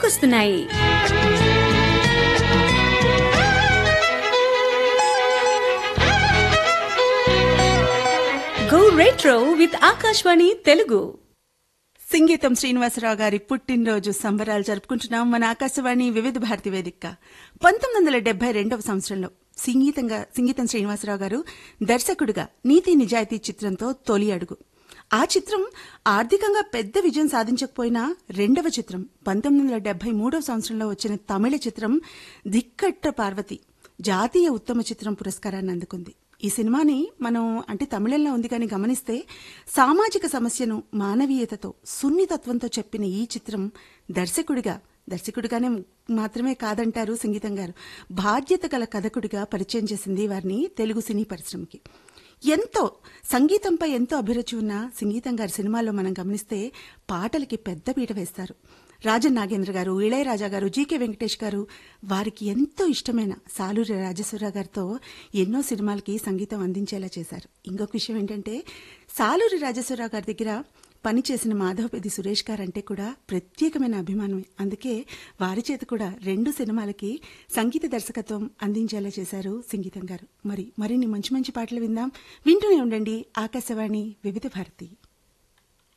గుర్తుకొస్తున్నాయి go retro with Akashvani Telugu సంగీతం శ్రీనివాసరావు గారి పుట్టినరోజు సంబరాలు జరుపుకుంటున్నాం మన ఆకాశవాణి వివిధ భారతి వేదిక పంతొమ్మిది వందల డెబ్బై రెండవ సంవత్సరంలో సంగీతంగా సంగీతం శ్రీనివాసరావు గారు దర్శకుడిగా నీతి నిజాయితీ చిత్రంతో తొలి అడుగు ఆ చిత్రం ఆర్థికంగా పెద్ద విజయం సాధించకపోయినా రెండవ చిత్రం పంతొమ్మిది వందల డెబ్బై మూడవ సంవత్సరంలో వచ్చిన తమిళ చిత్రం దిక్కట్ట పార్వతి జాతీయ ఉత్తమ చిత్రం పురస్కారాన్ని అందుకుంది ఈ సినిమాని మనం అంటే తమిళంలో ఉంది కానీ గమనిస్తే సామాజిక సమస్యను మానవీయతతో సున్నితత్వంతో చెప్పిన ఈ చిత్రం దర్శకుడిగా దర్శకుడిగానే మాత్రమే కాదంటారు సంగీతం గారు బాధ్యత గల కథకుడిగా పరిచయం చేసింది వారిని తెలుగు సినీ పరిశ్రమకి ఎంతో సంగీతంపై ఎంతో అభిరుచి ఉన్న సంగీతం గారి సినిమాల్లో మనం గమనిస్తే పాటలకి పెద్ద పీట వేస్తారు రాజన్ నాగేంద్ర గారు ఇళయరాజా గారు జీకే వెంకటేష్ గారు వారికి ఎంతో ఇష్టమైన సాలూరి రాజేశ్వరరావు గారితో ఎన్నో సినిమాలకి సంగీతం అందించేలా చేశారు ఇంకొక విషయం ఏంటంటే సాలూరి రాజేశ్వరరావు గారి దగ్గర పనిచేసిన మాధవపతి సురేష్ గారు అంటే కూడా ప్రత్యేకమైన అభిమానమే అందుకే వారి చేత కూడా రెండు సినిమాలకి సంగీత దర్శకత్వం అందించేలా చేశారు సంగీతం గారు మరి మరిన్ని మంచి మంచి పాటలు విందాం వింటూనే ఉండండి ఆకాశవాణి వివిధ భారతి